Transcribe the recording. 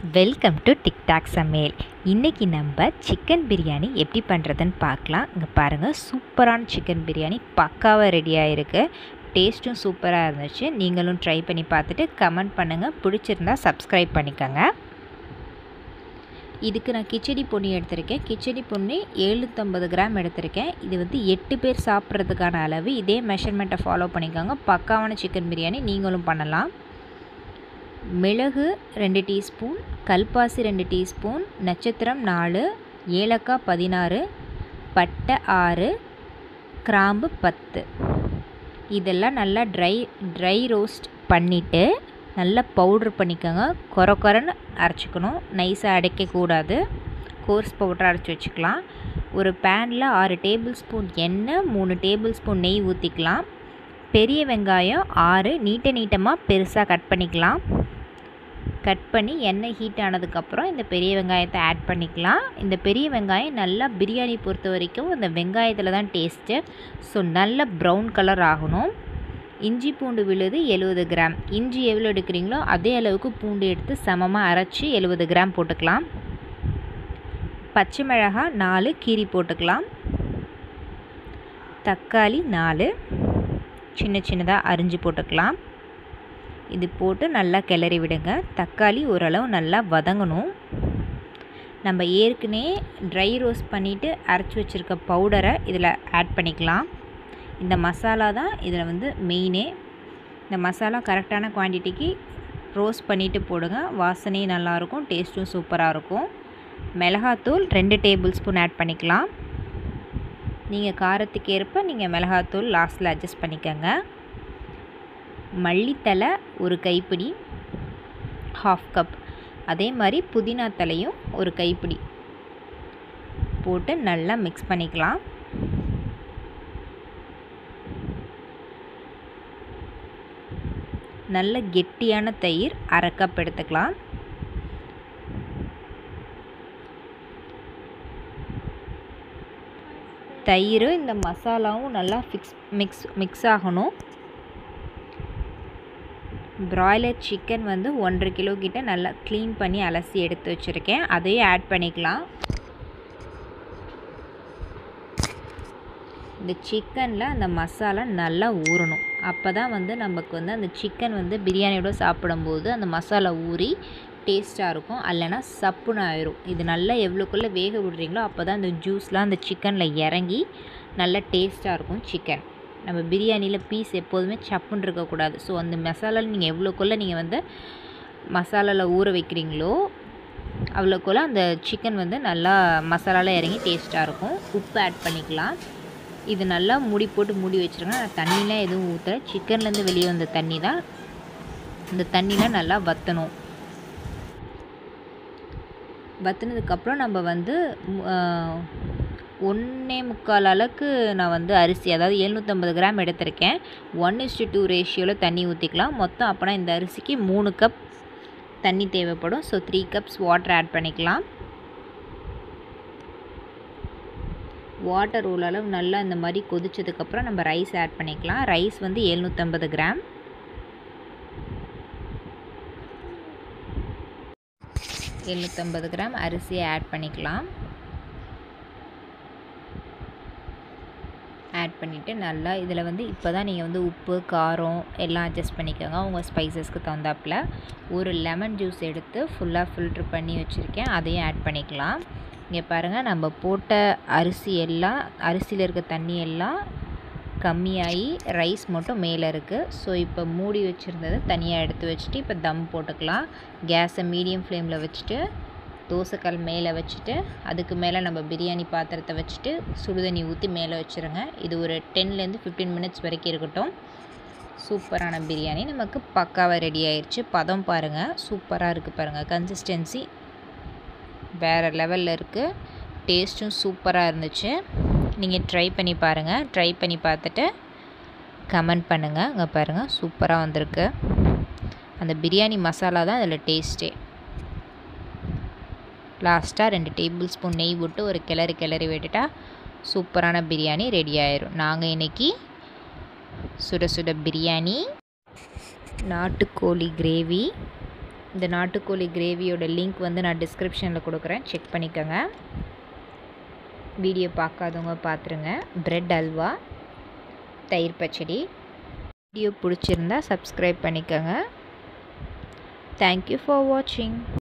welcome to TikTok சமையல் இன்றைக்கி நம்ம சிக்கன் பிரியாணி எப்படி பண்ணுறதுன்னு பார்க்கலாம் இங்கே பாருங்கள் சூப்பரான சிக்கன் பிரியாணி பக்காவாக ரெடி ஆகிருக்கு டேஸ்ட்டும் சூப்பராக இருந்துச்சு நீங்களும் ட்ரை பண்ணி பார்த்துட்டு கமெண்ட் பண்ணுங்கள் பிடிச்சிருந்தா சப்ஸ்கிரைப் பண்ணிக்கோங்க இதுக்கு நான் கிச்சடி பொன்னி எடுத்திருக்கேன் கிச்சடி பொன்னி எழுநூற்றம்பது கிராம் எடுத்திருக்கேன் இது வந்து எட்டு பேர் சாப்பிட்றதுக்கான அளவு இதே மெஷர்மெண்ட்டை ஃபாலோ பண்ணிக்கோங்க பக்காவான சிக்கன் பிரியாணி நீங்களும் பண்ணலாம் மிளகு ரெண்டு டீஸ்பூன் கல்பாசி ரெண்டு டீஸ்பூன் நட்சத்திரம் நாலு ஏலக்காய் பதினாறு பட்டை ஆறு கிராம்பு பத்து இதெல்லாம் நல்லா ட்ரை ட்ரை ரோஸ்ட் பண்ணிவிட்டு நல்லா பவுட்ரு பண்ணிக்கோங்க கொர கொரன்னு அரைச்சிக்கணும் நைஸாக அடைக்கக்கூடாது கோர்ஸ் பவுட்ரு அரைச்சி வச்சுக்கலாம் ஒரு பேனில் ஆறு டேபிள் ஸ்பூன் எண்ணெய் மூணு டேபிள் ஸ்பூன் நெய் ஊற்றிக்கலாம் பெரிய வெங்காயம் ஆறு நீட்ட நீட்டமாக பெருசாக கட் பண்ணிக்கலாம் கட் பண்ணி எண்ணெய் ஹீட் ஆனதுக்கப்புறம் இந்த பெரிய வெங்காயத்தை ஆட் பண்ணிக்கலாம் இந்த பெரிய வெங்காயம் நல்லா பிரியாணி பொறுத்த வரைக்கும் இந்த வெங்காயத்தில் தான் டேஸ்ட்டு ஸோ நல்ல ப்ரௌன் கலர் ஆகணும் இஞ்சி பூண்டு விழுது எழுபது கிராம் இஞ்சி எவ்வளோ எடுக்கிறீங்களோ அதே அளவுக்கு பூண்டு எடுத்து சமமாக அரைச்சி எழுபது கிராம் போட்டுக்கலாம் பச்சை மிளகாய் நாலு கீரி போட்டுக்கலாம் தக்காளி நாலு சின்ன சின்னதாக அரிஞ்சு போட்டுக்கலாம் இது போட்டு நல்லா கிளறி விடுங்க தக்காளி ஓரளவு நல்லா வதங்கணும் நம்ம ஏற்கனவே ட்ரை ரோஸ்ட் பண்ணிவிட்டு அரைச்சி வச்சுருக்க பவுடரை இதில் ஆட் பண்ணிக்கலாம் இந்த மசாலா தான் இதில் வந்து மெயினே இந்த மசாலா கரெக்டான குவான்டிட்டிக்கு ரோஸ்ட் பண்ணிவிட்டு போடுங்க வாசனையும் நல்லாயிருக்கும் டேஸ்ட்டும் சூப்பராக இருக்கும் மிளகாத்தூள் ரெண்டு டேபிள் ஸ்பூன் ஆட் பண்ணிக்கலாம் நீங்கள் காரத்துக்கு ஏற்ப நீங்கள் மிளகாத்தூள் லாஸ்ட்டில் அட்ஜஸ்ட் பண்ணிக்கோங்க மல்லித்தலை ஒரு கைப்பிடி ஹாஃப் கப் அதே மாதிரி புதினா தலையும் ஒரு கைப்பிடி போட்டு நல்லா மிக்ஸ் பண்ணிக்கலாம் நல்ல கெட்டியான தயிர் அரை கப் எடுத்துக்கலாம் தயிர் இந்த மசாலாவும் நல்லா ஃபிக்ஸ் மிக்ஸ் மிக்ஸ் ஆகணும் ப்ராய்லர் சிக்கன் வந்து ஒன்றரை கிலோ கிட்ட நல்லா க்ளீன் பண்ணி அலசி எடுத்து வச்சுருக்கேன் அதையும் ஆட் பண்ணிக்கலாம் இந்த சிக்கனில் அந்த மசாலா நல்லா ஊறணும் அப்போ தான் வந்து நமக்கு வந்து அந்த சிக்கன் வந்து பிரியாணியோட சாப்பிடும்போது அந்த மசாலா ஊறி டேஸ்ட்டாக இருக்கும் அல்லைனா சப்புன்னு ஆயிரும் இது நல்லா எவ்வளோக்குள்ளே வேக விடுறீங்களோ அப்போ தான் அந்த ஜூஸ்லாம் அந்த சிக்கனில் இறங்கி நல்லா டேஸ்ட்டாக இருக்கும் சிக்கன் நம்ம பிரியாணியில் பீஸ் எப்போதுமே சப்புன்னு இருக்கக்கூடாது ஸோ அந்த மசாலாவில் நீங்கள் எவ்வளோக்குள்ளே நீங்கள் வந்து மசாலாவில் ஊற வைக்கிறீங்களோ அவ்வளோக்குள்ள அந்த சிக்கன் வந்து நல்லா மசாலாவில் இறங்கி டேஸ்ட்டாக இருக்கும் உப்பு ஆட் பண்ணிக்கலாம் இது நல்லா மூடி போட்டு மூடி வச்சுருங்க தண்ணிலாம் எதுவும் ஊற்ற சிக்கன்லேருந்து வெளியே வந்த தண்ணி தான் இந்த தண்ணிலாம் நல்லா வற்றணும் வற்றினதுக்கப்புறம் நம்ம வந்து ஒன்றே முக்கால் அளவுக்கு நான் வந்து அரிசி அதாவது எழுநூற்றம்பது கிராம் எடுத்திருக்கேன் ஒன் இஸ்டு டூ ரேஷியோவில் தண்ணி ஊற்றிக்கலாம் மொத்தம் அப்போனா இந்த அரிசிக்கு மூணு கப் தண்ணி தேவைப்படும் so three cups water add பண்ணிக்கலாம் வாட்டர் ஓரளவு நல்லா இந்த மாதிரி கொதிச்சதுக்கப்புறம் நம்ம ரைஸ் ஆட் பண்ணிக்கலாம் ரைஸ் வந்து எழுநூற்றம்பது கிராம் எழுநூற்றம்பது கிராம் அரிசியை ஆட் பண்ணிக்கலாம் ஆட் பண்ணிவிட்டு நல்லா இதில் வந்து இப்போ தான் நீங்கள் வந்து உப்பு காரம் எல்லாம் அட்ஜஸ்ட் பண்ணிக்கோங்க உங்கள் ஸ்பைசஸ்க்கு தகுந்தாப்பில் ஒரு லெமன் ஜூஸ் எடுத்து ஃபுல்லாக ஃபில்ட்ரு பண்ணி வச்சுருக்கேன் அதையும் ஆட் பண்ணிக்கலாம் இங்கே பாருங்கள் நம்ம போட்ட அரிசி எல்லாம் அரிசியில் இருக்க தண்ணி எல்லாம் கம்மியாகி ரைஸ் மட்டும் மேலே இருக்குது ஸோ இப்போ மூடி வச்சுருந்ததை தனியாக எடுத்து வச்சுட்டு இப்போ தம் போட்டுக்கலாம் கேஸை மீடியம் ஃப்ளேமில் வச்சுட்டு தோசைக்கல் மேலே வச்சுட்டு அதுக்கு மேலே நம்ம பிரியாணி பாத்திரத்தை வச்சுட்டு சுடுதண்ணி ஊற்றி மேலே வச்சுருங்க இது ஒரு டென்லேருந்து ஃபிஃப்டீன் மினிட்ஸ் வரைக்கும் இருக்கட்டும் சூப்பரான பிரியாணி நமக்கு பக்காவாக ரெடி ஆயிடுச்சு பதம் பாருங்கள் சூப்பராக இருக்குது பாருங்கள் கன்சிஸ்டன்சி வேறு லெவலில் இருக்குது டேஸ்ட்டும் சூப்பராக இருந்துச்சு நீங்கள் ட்ரை பண்ணி பாருங்கள் ட்ரை பண்ணி பார்த்துட்டு கமெண்ட் பண்ணுங்கள் அங்கே பாருங்கள் சூப்பராக வந்திருக்கு அந்த பிரியாணி மசாலா தான் அதில் டேஸ்ட்டே லாஸ்ட்டாக ரெண்டு டேபிள் ஸ்பூன் நெய் விட்டு ஒரு கிளறி கிளறி விட்டுட்டா சூப்பரான பிரியாணி ரெடி ஆயிரும் நாங்கள் இன்றைக்கி சுட சுட பிரியாணி நாட்டுக்கோழி கிரேவி இந்த நாட்டுக்கோழி கிரேவியோட லிங்க் வந்து நான் டிஸ்கிரிப்ஷனில் கொடுக்குறேன் செக் பண்ணிக்கோங்க வீடியோ பார்க்காதவங்க பார்த்துருங்க ப்ரெட் அல்வா தயிர் பச்சடி வீடியோ பிடிச்சிருந்தா சப்ஸ்கிரைப் பண்ணிக்கோங்க தேங்க்யூ ஃபார் வாட்சிங்